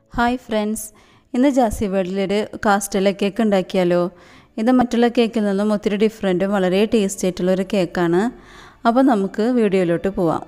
hi friends ഇന്ന് Jassie വേൾഡിലൊരു കാസ്റ്റല cake ഉണ്ടാക്കിയാലോ ഇത് മറ്റുള്ള കേക്കിൽ നിന്നും ഒത്തിരി ഡിഫറെൻറ്റും വളരെ ടേസ്റ്റി ആയിട്ടുള്ളൊരു കേക്കാണ് അപ്പോൾ നമുക്ക് വീഡിയോയിലോട്ട് പോവാം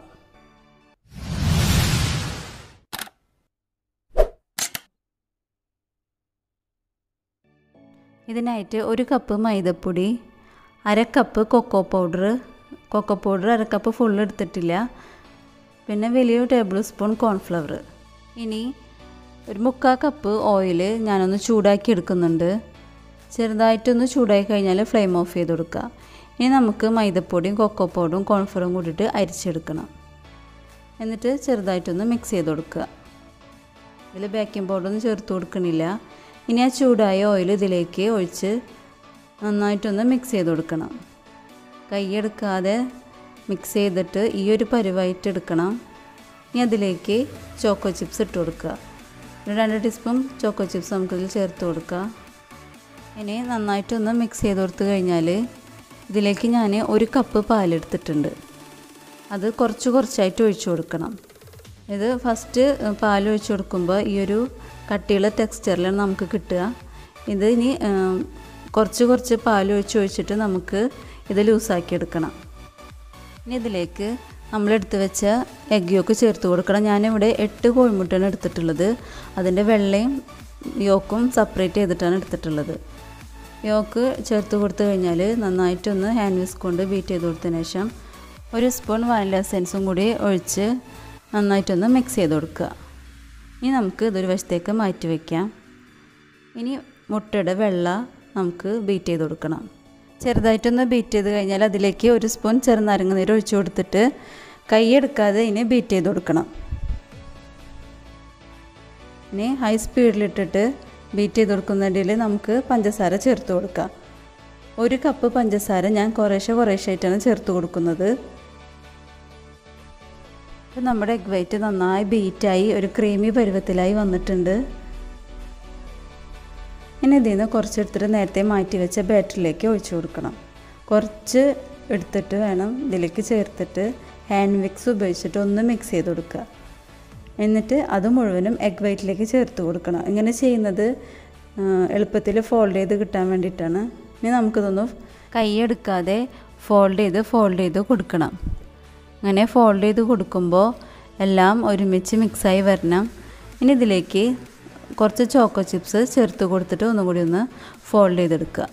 ഇതിനായിട്ട് ഒരു കപ്പ് മൈദപ്പൊടി അര cup cocoa powder cocoa powder അര കപ്പ് ഫുൾ എടുത്തിട്ടില്ല പിന്നെ വലിയൊരു ടേബിൾ സ്പൂൺ കോൺഫ്ലവർ ഇനി ഒരു മുക്കാൽ കപ്പ് ഓയിൽ ഞാനൊന്ന് ചൂടാക്കി എടുക്കുന്നുണ്ട് ചെറുതായിട്ടൊന്ന് ചൂടായി കഴിഞ്ഞാൽ ഫ്ലെയിം ഓഫ് ചെയ്ത് കൊടുക്കുക ഇനി നമുക്ക് മൈദപ്പൊടിയും കൊക്കോ പൗഡറും കോൺഫ്ലവറും കൂടിയിട്ട് അരിച്ചെടുക്കണം എന്നിട്ട് ചെറുതായിട്ടൊന്ന് മിക്സ് ചെയ്ത് കൊടുക്കുക ഇതിൽ ബേക്കിംഗ് പൗഡറൊന്നും ചേർത്ത് കൊടുക്കണില്ല ഇനി ആ ചൂടായ ഓയിൽ ഇതിലേക്ക് ഒഴിച്ച് നന്നായിട്ടൊന്ന് മിക്സ് ചെയ്ത് കൊടുക്കണം കൈയെടുക്കാതെ മിക്സ് ചെയ്തിട്ട് ഈ ഒരു പരുവായിട്ട് എടുക്കണം ഇനി അതിലേക്ക് ചോക്കോ ചിപ്സ് ഇട്ട് കൊടുക്കുക ഒരു രണ്ട് ടീസ്പൂൺ ചോക്കോ ചിപ്സ് നമുക്കിതിൽ ചേർത്ത് കൊടുക്കുക ഇനി നന്നായിട്ടൊന്ന് മിക്സ് ചെയ്ത് കൊടുത്തു കഴിഞ്ഞാൽ ഇതിലേക്ക് ഞാൻ ഒരു കപ്പ് പാലെടുത്തിട്ടുണ്ട് അത് കുറച്ച് കുറച്ചായിട്ട് ഒഴിച്ചു കൊടുക്കണം ഇത് ഫസ്റ്റ് പാൽ ഒഴിച്ചു കൊടുക്കുമ്പോൾ ഈ ഒരു കട്ടിയുള്ള ടെക്സ്ചറിലാണ് നമുക്ക് കിട്ടുക ഇത് ഇനി കുറച്ച് കുറച്ച് പാൽ ഒഴിച്ച് ഒഴിച്ചിട്ട് നമുക്ക് ഇത് ലൂസാക്കി എടുക്കണം ഇനി ഇതിലേക്ക് നമ്മളെടുത്ത് വെച്ച എഗ് യോക്ക് ചേർത്ത് കൊടുക്കണം ഞാനിവിടെ എട്ട് കോഴിമുട്ടയാണ് എടുത്തിട്ടുള്ളത് അതിൻ്റെ വെള്ളയും യോക്കും സെപ്പറേറ്റ് ചെയ്തിട്ടാണ് എടുത്തിട്ടുള്ളത് യോക്ക് ചേർത്ത് കൊടുത്തു കഴിഞ്ഞാൽ നന്നായിട്ടൊന്ന് ഹാൻഡ് വിസ്ക് കൊണ്ട് ബീറ്റ് ചെയ്ത് കൊടുത്തതിന് ശേഷം ഒരു സ്പൂൺ വാനില എസെൻസും കൂടി ഒഴിച്ച് നന്നായിട്ടൊന്ന് മിക്സ് ചെയ്ത് കൊടുക്കുക ഇനി നമുക്ക് ഇതൊരു വശത്തേക്ക് മാറ്റി വയ്ക്കാം ഇനി മുട്ടയുടെ വെള്ള നമുക്ക് ബീറ്റ് ചെയ്ത് കൊടുക്കണം ചെറുതായിട്ടൊന്ന് ബീറ്റ് ചെയ്ത് കഴിഞ്ഞാൽ അതിലേക്ക് ഒരു സ്പൂൺ ചെറുനാരങ്ങ നീര് ഒഴിച്ചു കൊടുത്തിട്ട് കൈയെടുക്കാതെ ഇനി ബീറ്റ് ചെയ്ത് കൊടുക്കണം ഇനി ഹൈ സ്പീഡിലിട്ടിട്ട് ബീറ്റ് ചെയ്ത് കൊടുക്കുന്നതിൽ നമുക്ക് പഞ്ചസാര ചേർത്ത് കൊടുക്കാം ഒരു കപ്പ് പഞ്ചസാര ഞാൻ കുറേശ്ശെ കുറേശ്ശെ ആയിട്ടാണ് ചേർത്ത് കൊടുക്കുന്നത് ഇപ്പം നമ്മുടെ എഗ് വൈറ്റ് നന്നായി ബീറ്റായി ഒരു ക്രീമി പരുവത്തിലായി വന്നിട്ടുണ്ട് ഇനി ഇതിൽ നിന്ന് കുറച്ചെടുത്തിട്ട് നേരത്തെ മാറ്റി വെച്ച ബാറ്ററിലേക്ക് ഒഴിച്ചു കൊടുക്കണം കുറച്ച് എടുത്തിട്ട് വേണം ഇതിലേക്ക് ചേർത്തിട്ട് ഹാൻഡ് മിക്സ് ഉപയോഗിച്ചിട്ട് ഒന്ന് മിക്സ് ചെയ്ത് കൊടുക്കുക എന്നിട്ട് അത് മുഴുവനും എഗ് വൈറ്റിലേക്ക് ചേർത്ത് കൊടുക്കണം ഇങ്ങനെ ചെയ്യുന്നത് എളുപ്പത്തിൽ ഫോൾഡ് ചെയ്ത് കിട്ടാൻ വേണ്ടിയിട്ടാണ് ഇനി നമുക്കിതൊന്ന് കൈയെടുക്കാതെ ഫോൾഡ് ചെയ്ത് ഫോൾഡ് ചെയ്ത് കൊടുക്കണം അങ്ങനെ ഫോൾഡ് ചെയ്ത് കൊടുക്കുമ്പോൾ എല്ലാം ഒരുമിച്ച് മിക്സായി വരണം ഇനി ഇതിലേക്ക് കുറച്ച് ചോക്കോ ചിപ്സ് ചേർത്ത് കൊടുത്തിട്ട് ഒന്നുകൂടി ഒന്ന് ഫോൾഡ് ചെയ്തെടുക്കുക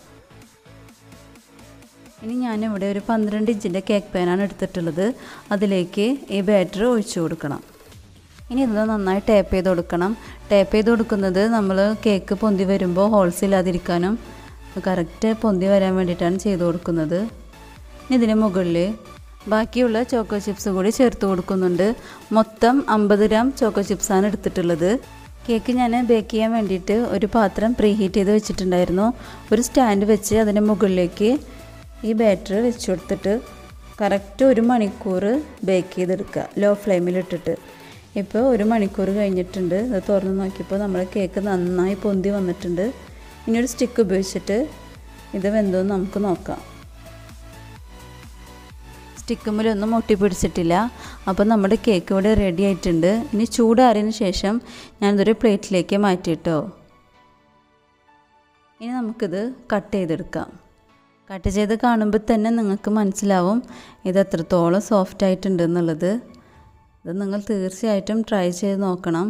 ഇനി ഞാനിവിടെ ഒരു പന്ത്രണ്ട് ഇഞ്ചിൻ്റെ കേക്ക് പാനാണ് എടുത്തിട്ടുള്ളത് അതിലേക്ക് ഈ ബാറ്റർ ഒഴിച്ചു കൊടുക്കണം ഇനി ഇത് നന്നായി ടേപ്പ് ചെയ്ത് കൊടുക്കണം ടേപ്പ് ചെയ്ത് കൊടുക്കുന്നത് നമ്മൾ കേക്ക് പൊന്തി വരുമ്പോൾ ഹോൾസ് ഇല്ലാതിരിക്കാനും കറക്റ്റ് പൊന്തി വരാൻ വേണ്ടിയിട്ടാണ് ചെയ്ത് കൊടുക്കുന്നത് ഇനി ഇതിന് മുകളിൽ ബാക്കിയുള്ള ചോക്കോ ചിപ്സ് കൂടി ചേർത്ത് കൊടുക്കുന്നുണ്ട് മൊത്തം അമ്പത് ഗ്രാം ചോക്കോ ചിപ്സാണ് എടുത്തിട്ടുള്ളത് കേക്ക് ഞാൻ ബേക്ക് ചെയ്യാൻ വേണ്ടിയിട്ട് ഒരു പാത്രം പ്രീ ഹീറ്റ് ചെയ്ത് വെച്ചിട്ടുണ്ടായിരുന്നു ഒരു സ്റ്റാൻഡ് വെച്ച് അതിൻ്റെ മുകളിലേക്ക് ഈ ബാറ്റർ വെച്ച് കൊടുത്തിട്ട് കറക്റ്റ് ഒരു മണിക്കൂർ ബേക്ക് ചെയ്തെടുക്കുക ലോ ഫ്ലെയിമിലിട്ടിട്ട് ഇപ്പോൾ ഒരു മണിക്കൂർ കഴിഞ്ഞിട്ടുണ്ട് അത് തുറന്ന് നോക്കിയപ്പോൾ നമ്മുടെ കേക്ക് നന്നായി പൊന്തി വന്നിട്ടുണ്ട് ഇനി ഒരു സ്റ്റിക്ക് ഉപയോഗിച്ചിട്ട് ഇത് വെന്തോന്ന് നമുക്ക് നോക്കാം സ്റ്റിക്കുമ്മിലൊന്നും ഒട്ടി പിടിച്ചിട്ടില്ല അപ്പോൾ നമ്മുടെ കേക്ക് ഇവിടെ റെഡി ആയിട്ടുണ്ട് ഇനി ചൂടാറിയതിന് ശേഷം ഞാനിതൊരു പ്ലേറ്റിലേക്ക് മാറ്റിയിട്ടോ ഇനി നമുക്കിത് കട്ട് ചെയ്തെടുക്കാം കട്ട് ചെയ്ത് കാണുമ്പോൾ തന്നെ നിങ്ങൾക്ക് മനസ്സിലാവും ഇത് എത്രത്തോളം സോഫ്റ്റ് ആയിട്ടുണ്ട് എന്നുള്ളത് ഇത് നിങ്ങൾ തീർച്ചയായിട്ടും ട്രൈ ചെയ്ത് നോക്കണം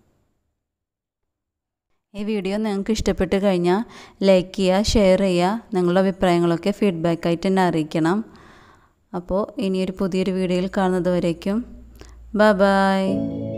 ഈ വീഡിയോ നിങ്ങൾക്ക് ഇഷ്ടപ്പെട്ട് കഴിഞ്ഞാൽ ലൈക്ക് ചെയ്യുക ഷെയർ ചെയ്യുക നിങ്ങളുടെ അഭിപ്രായങ്ങളൊക്കെ ഫീഡ്ബാക്കായിട്ട് എന്നെ അറിയിക്കണം അപ്പോൾ ഇനിയൊരു പുതിയൊരു വീഡിയോയിൽ കാണുന്നത് വരേക്കും ബൈ ബൈ